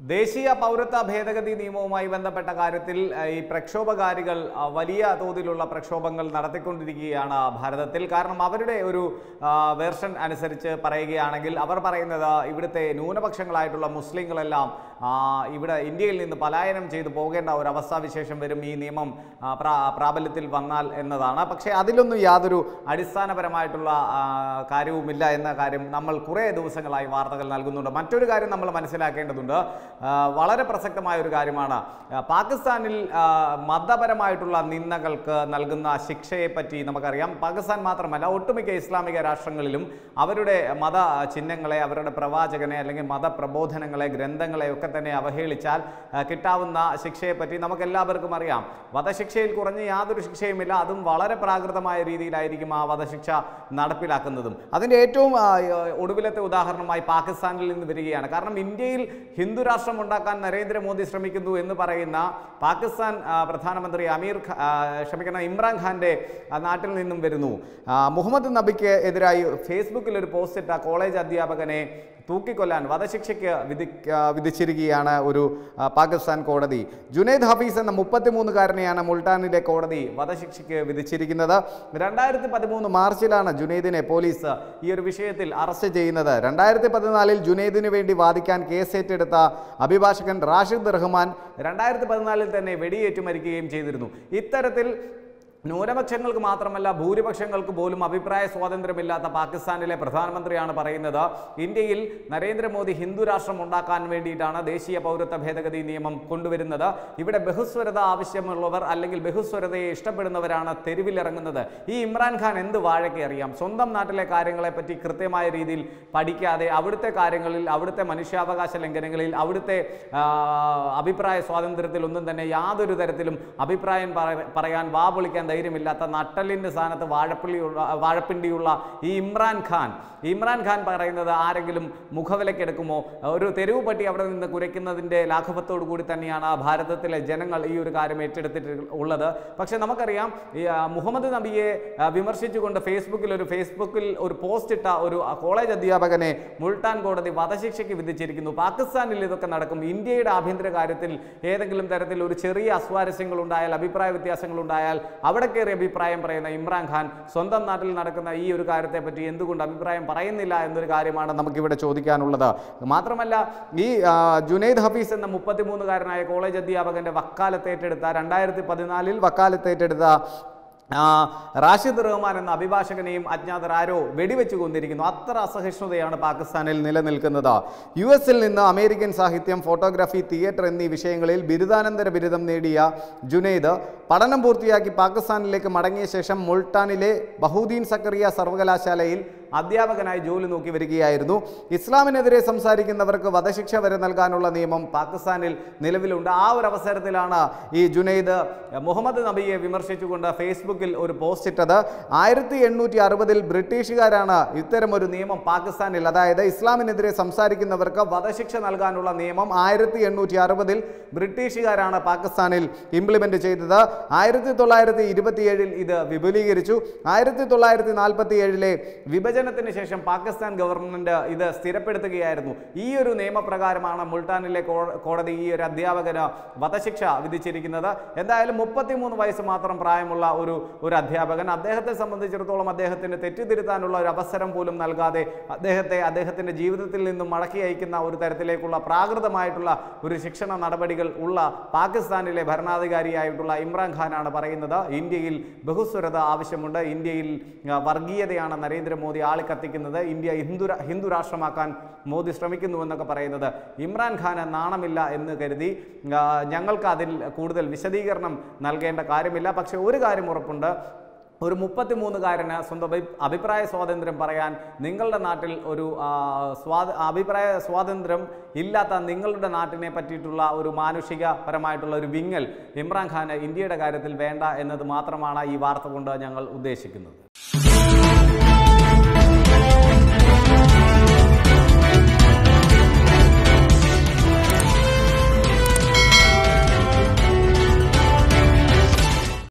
ദേശീയ പൗരത്വ ഭേദഗതി നിയമവുമായി ബന്ധപ്പെട്ട കാര്യത്തിൽ ആ, ഈ പ്രക്ഷോഭകാരികൾ ആ, വലിയ തോതിലുള്ള പ്രക്ഷോഭങ്ങൾ നടത്തിക്കൊണ്ടിരിക്കുകയാണ് ഭാരതത്തിൽ കാരണം അവരുടെ ഒരു വേർഷൻ അനുസരിച്ച് പറയുകയാണെങ്കിൽ അവർ പറയുന്നത് ഇവിടുത്തെ ന്യൂനപക്ഷങ്ങളായിട്ടുള്ള മുസ്ലിങ്ങളെല്ലാം ആ, ഇവിടെ ഇന്ത്യയിൽ നിന്ന് പലായനം ചെയ്തു പോകേണ്ട ഒരു അവസ്ഥാവിശേഷം വരും ഈ നിയമം ആ, പ്രാ- പ്രാബല്യത്തിൽ വന്നാൽ എന്നതാണ് പക്ഷേ അതിലൊന്നും യാതൊരു അടിസ്ഥാനപരമായിട്ടുള്ള ആ, കാര്യവുമില്ല എന്ന കാര്യം നമ്മൾ കുറേ ദിവസങ്ങളായി വാർത്തകൾ നൽകുന്നുണ്ട് മറ്റൊരു കാര്യം നമ്മൾ മനസ്സിലാക്കേണ്ടതുണ്ട് ആ, വളരെ പ്രസക്തമായ ഒരു കാര്യമാണ് ആ, പാകിസ്ഥാനിൽ ആ, മതപരമായിട്ടുള്ള നിന്ദകൾക്ക് നൽകുന്ന ശിക്ഷയെ പറ്റി നമുക്കറിയാം പാകിസ്ഥാൻ മാത്രമല്ല ഒട്ടുമിക്ക ഇസ്ലാമിക രാഷ്ട്രങ്ങളിലും അവരുടെ മത ചിഹ്നങ്ങളെ അവരുടെ പ്രവാചകനെ അല്ലെങ്കിൽ മതപ്രബോധനങ്ങളെ ഗ്രന്ഥങ്ങളെ ഒക്കെ തന്നെ അവഹേളിച്ചാൽ ആ, കിട്ടാവുന്ന ശിക്ഷയെ പറ്റി നമുക്ക് എല്ലാവർക്കും അറിയാം വധശിക്ഷയിൽ കുറഞ്ഞ് യാതൊരു ശിക്ഷയുമില്ല അതും വളരെ പ്രാകൃതമായ രീതിയിലായിരിക്കും ആ വധശിക്ഷ നടപ്പിലാക്കുന്നതും അതിൻ്റെ ഏറ്റവും ആ, ഒടുവിലത്തെ ഉദാഹരണമായി പാകിസ്ഥാനിൽ നിന്ന് വരികയാണ് കാരണം ഇന്ത്യയിൽ ഹിന്ദു രാഷ്ട്രം ഉണ്ടാക്കാൻ നരേന്ദ്രമോദി ശ്രമിക്കുന്നു എന്ന് പറയുന്ന പാകിസ്ഥാൻ ആ, പ്രധാനമന്ത്രി അമീർ ഖ- ആ, ക്ഷമിക്കണം ഇമ്രാൻഖാൻ്റെ ആ, നാട്ടിൽ നിന്നും വരുന്നു ആ, മുഹമ്മദ് നബിക്ക് എതിരായി ഫേസ്ബുക്കിൽ ഒരു പോസ്റ്റ് ഇട്ട കോളേജ് അധ്യാപകനെ തൂക്കിക്കൊല്ലാൻ വധശിക്ഷയ്ക്ക് വിധി ആ, വിധിച്ചിരിക്കുകയാണ് ഒരു ആ, പാകിസ്ഥാൻ കോടതി ജുനൈദ് ഹഫീസ് എന്ന മുപ്പത്തിമൂന്നുകാരനെയാണ് മുൾട്ടാനിലെ കോടതി വധശിക്ഷയ്ക്ക് വിധിച്ചിരിക്കുന്നത് രണ്ടായിരത്തി പതിമൂന്ന് മാർച്ചിലാണ് ജുനൈദിനെ പോലീസ് ഈ ഒരു വിഷയത്തിൽ അറസ്റ്റ് ചെയ്യുന്നത് രണ്ടായിരത്തി പതിനാലിൽ ജുനൈദിന് വേണ്ടി വാദിക്കാൻ കേസ് ഏറ്റെടുത്ത അഭിഭാഷകൻ റാഷിദ് റഹ്മാൻ രണ്ടായിരത്തി പതിനാലിൽ തന്നെ വെടിയേറ്റ് മരിക്കുകയും ചെയ്തിരുന്നു ഇത്തരത്തിൽ ന്യൂനപക്ഷങ്ങൾക്ക് മാത്രമല്ല ഭൂരിപക്ഷങ്ങൾക്ക് പോലും അഭിപ്രായ സ്വാതന്ത്ര്യമില്ലാത്ത പാകിസ്ഥാനിലെ പ്രധാനമന്ത്രിയാണ് പറയുന്നത് ഇന്ത്യയിൽ നരേന്ദ്രമോദി ഹിന്ദു രാഷ്ട്രം ഉണ്ടാക്കാൻ വേണ്ടിയിട്ടാണ് ദേശീയ പൗരത്വ ഭേദഗതി നിയമം കൊണ്ടുവരുന്നത് ഇവിടെ ബഹുസ്വരത ആവശ്യമുള്ളവർ അല്ലെങ്കിൽ ബഹുസ്വരതയെ ഇഷ്ടപ്പെടുന്നവരാണ് തെരുവിലിറങ്ങുന്നത് ഈ ഇമ്രാൻഖാൻ എന്ത് വാഴയ്ക്ക് അറിയാം സ്വന്തം നാട്ടിലെ കാര്യങ്ങളെ പറ്റി കൃത്യമായ രീതിയിൽ പഠിക്കാതെ അവിടുത്തെ കാര്യങ്ങളിൽ അവിടുത്തെ മനുഷ്യാവകാശ ലംഘനങ്ങളിൽ അവിടുത്തെ ആ, അഭിപ്രായ സ്വാതന്ത്ര്യത്തിൽ ഒന്നും തന്നെ യാതൊരു തരത്തിലും അഭിപ്രായം പറ- പറയാൻ വാ പൊളിക്കാൻ ധൈര്യമില്ലാത്ത നട്ടലിൻ്റെ സ്ഥാനത്ത് വാഴപ്പിള്ളിയുള്ള വാഴപ്പിണ്ടിയുള്ള ഈ ഇമ്രാൻ ഖാൻ ഇമ്രാൻ ഖാൻ പറയുന്നത് ആരെങ്കിലും മുഖവിലക്കെടുക്കുമോ ഒരു തെരുവ് പട്ടി അവിടെ നിന്ന് കുരയ്ക്കുന്നതിൻ്റെ ലാഘവത്തോടു കൂടി തന്നെയാണ് ഭാരതത്തിലെ ജനങ്ങൾ ഈ ഒരു കാര്യം ഏറ്റെടുത്തിട്ട് ഉള്ളത് പക്ഷേ നമുക്കറിയാം ഈ ആ, മുഹമ്മദ് നബിയെ ആ, വിമർശിച്ചുകൊണ്ട് ഫേസ്ബുക്കിൽ ഒരു ഫേസ്ബുക്കിൽ ഒരു പോസ്റ്റ് ഇട്ട ഒരു ആ, കോളേജ് അധ്യാപകനെ മുൾട്ടാൻ കോടതി വധശിക്ഷയ്ക്ക് വിധിച്ചിരിക്കുന്നു പാകിസ്ഥാനിൽ ഇതൊക്കെ നടക്കും ഇന്ത്യയുടെ ആഭ്യന്തര കാര്യത്തിൽ ഏതെങ്കിലും തരത്തിൽ ഒരു ചെറിയ അസ്വാരസ്യങ്ങൾ ഉണ്ടായാൽ അഭിപ്രായ വ്യത്യാസങ്ങൾ ഉണ്ടായാൽ അവിടെ കയറി അഭിപ്രായം പറയുന്ന ഇമ്രാൻഖാൻ സ്വന്തം നാട്ടിൽ നടക്കുന്ന ഈ ഒരു കാര്യത്തെ പറ്റി എന്തുകൊണ്ട് അഭിപ്രായം പറയുന്നില്ല എന്നൊരു കാര്യമാണ് നമുക്കിവിടെ ചോദിക്കാനുള്ളത് മാത്രമല്ല ഈ ആ, ജുനൈദ് ഹഫീസ് എന്ന മുപ്പത്തിമൂന്നുകാരനായ കോളേജ് അധ്യാപകന്റെ വക്കാലത്തേറ്റെടുത്ത രണ്ടായിരത്തി പതിനാലിൽ വക്കാലത്തേറ്റെടുത്ത ആ, റാഷിദ് റഹ്മാൻ എന്ന അഭിഭാഷകനെയും അജ്ഞാതർ ആരോ വെടിവെച്ച് കൊന്നിരിക്കുന്നു അത്ര അസഹിഷ്ണുതയാണ് പാകിസ്ഥാനിൽ നിലനിൽക്കുന്നത് യു എസിൽ നിന്ന് അമേരിക്കൻ സാഹിത്യം ഫോട്ടോഗ്രാഫി തിയേറ്റർ എന്നീ വിഷയങ്ങളിൽ ബിരുദാനന്തര ബിരുദം നേടിയ ജുനൈദ് പഠനം പൂർത്തിയാക്കി പാകിസ്ഥാനിലേക്ക് മടങ്ങിയ ശേഷം മുൾട്ടാനിലെ ബഹുദ്ദീൻ സക്കറിയ സർവകലാശാലയിൽ അധ്യാപകനായി ജോലി നോക്കി വരികയായിരുന്നു ഇസ്ലാമിനെതിരെ സംസാരിക്കുന്നവർക്ക് വധശിക്ഷ വരെ നൽകാനുള്ള നിയമം പാകിസ്ഥാനിൽ നിലവിലുണ്ട് ആ ഒരു അവസരത്തിലാണ് ഈ ജുനൈദ് മുഹമ്മദ് നബിയെ വിമർശിച്ചുകൊണ്ട് ഫേസ്ബുക്കിൽ ഒരു പോസ്റ്റ് ഇട്ടത് ആയിരത്തി എണ്ണൂറ്റി അറുപതിൽ ബ്രിട്ടീഷുകാരാണ് ഇത്തരമൊരു നിയമം പാകിസ്ഥാനിൽ അതായത് ഇസ്ലാമിനെതിരെ സംസാരിക്കുന്നവർക്ക് വധശിക്ഷ നൽകാനുള്ള നിയമം ആയിരത്തി എണ്ണൂറ്റി അറുപതിൽ ബ്രിട്ടീഷുകാരാണ് പാകിസ്ഥാനിൽ ഇംപ്ലിമെന്റ് ചെയ്തത് ആയിരത്തി തൊള്ളായിരത്തി ഇരുപത്തിയേഴിൽ ഇത് വിപുലീകരിച്ചു ആയിരത്തി തൊള്ളായിരത്തി നാൽപ്പത്തി ഏഴിലെ വിഭജനത്തിന് ശേഷം പാകിസ്ഥാൻ ഗവൺമെന്റ് ഇത് സ്ഥിരപ്പെടുത്തുകയായിരുന്നു ഈ ഒരു നിയമപ്രകാരമാണ് മുൾട്ടാനിലെ കോ- കോടതി ഈ ഒരു അധ്യാപകന് വധശിക്ഷ വിധിച്ചിരിക്കുന്നത് എന്തായാലും മുപ്പത്തിമൂന്ന് വയസ്സ് മാത്രം പ്രായമുള്ള ഒരു ഒരു അധ്യാപകൻ അദ്ദേഹത്തെ സംബന്ധിച്ചിടത്തോളം അദ്ദേഹത്തിന് തെറ്റിദ്ധരുത്താനുള്ള ഒരു അവസരം പോലും നൽകാതെ അദ്ദേഹത്തെ അദ്ദേഹത്തിന്റെ ജീവിതത്തിൽ നിന്നും മടക്കി അയക്കുന്ന ഒരു തരത്തിലേക്കുള്ള പ്രാകൃതമായിട്ടുള്ള ഒരു ശിക്ഷണ നടപടികൾ ഉള്ള പാകിസ്ഥാനിലെ ഭരണാധികാരിയായിട്ടുള്ള ഇമ്രാൻഖാനാണ് പറയുന്നത് ഇന്ത്യയിൽ ബഹുസ്വരത ആവശ്യമുണ്ട് ഇന്ത്യയിൽ ആ, വർഗീയതയാണ് നരേന്ദ്രമോദി ആളിക്കത്തിക്കുന്നത് ഇന്ത്യ ഹിന്ദു രാ- ഹിന്ദു രാഷ്ട്രമാക്കാൻ മോദി ശ്രമിക്കുന്നു എന്നൊക്കെ പറയുന്നത് ഇമ്രാൻഖാന് നാണമില്ല എന്ന് കരുതി ആ, ഞങ്ങൾക്ക് അതിൽ കൂടുതൽ വിശദീകരണം നൽകേണ്ട കാര്യമില്ല പക്ഷേ ഒരു കാര്യം ഉറപ്പുണ്ട് ഒരു മുപ്പത്തിമൂന്നുകാരന് സ്വന്തം അഭി- അഭിപ്രായ സ്വാതന്ത്ര്യം പറയാൻ നിങ്ങളുടെ നാട്ടിൽ ഒരു ആ, സ്വാ അഭിപ്രായ സ്വാതന്ത്ര്യം ഇല്ലാത്ത നിങ്ങളുടെ നാട്ടിനെ പറ്റിയിട്ടുള്ള ഒരു മാനുഷികപരമായിട്ടുള്ള ഒരു വിങ്ങൽ ഇമ്രാൻഖാന് ഇന്ത്യയുടെ കാര്യത്തിൽ വേണ്ട എന്നത് മാത്രമാണ് ഈ വാർത്ത കൊണ്ട് ഞങ്ങൾ ഉദ്ദേശിക്കുന്നത്